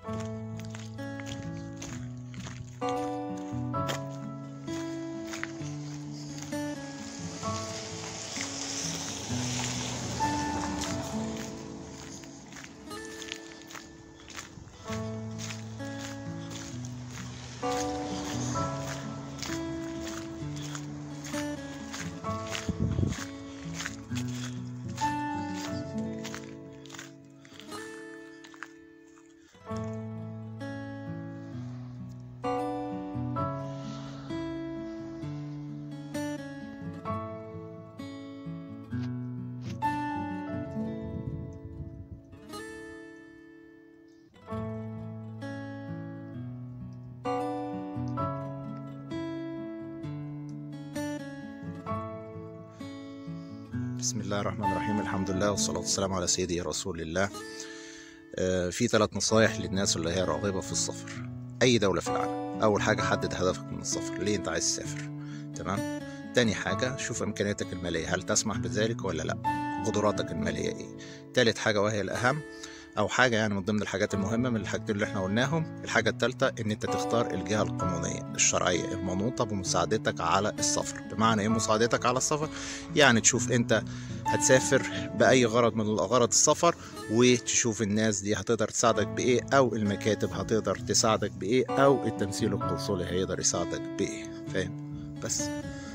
بسم الله الرحمن الرحيم الحمد لله والصلاة والسلام على سيدي رسول الله آه، في ثلاث نصايح للناس اللي هي راغبة في السفر أي دولة في العالم أول حاجة حدد هدفك من السفر ليه أنت عايز تسافر تمام تاني حاجة شوف إمكانياتك المالية هل تسمح بذلك ولا لأ قدراتك المالية إيه تالت حاجة وهي الأهم أو حاجة يعني من ضمن الحاجات المهمة من الحاجتين اللي احنا قلناهم الحاجة التالتة إن أنت تختار الجهة القانونية الشرعية المنوطة بمساعدتك على السفر بمعنى إيه مساعدتك على السفر يعني تشوف أنت هتسافر بأي غرض من الأغراض السفر وتشوف الناس دي هتقدر تساعدك بإيه أو المكاتب هتقدر تساعدك بإيه أو التمثيل القنصلي هيقدر يساعدك بإيه فاهم بس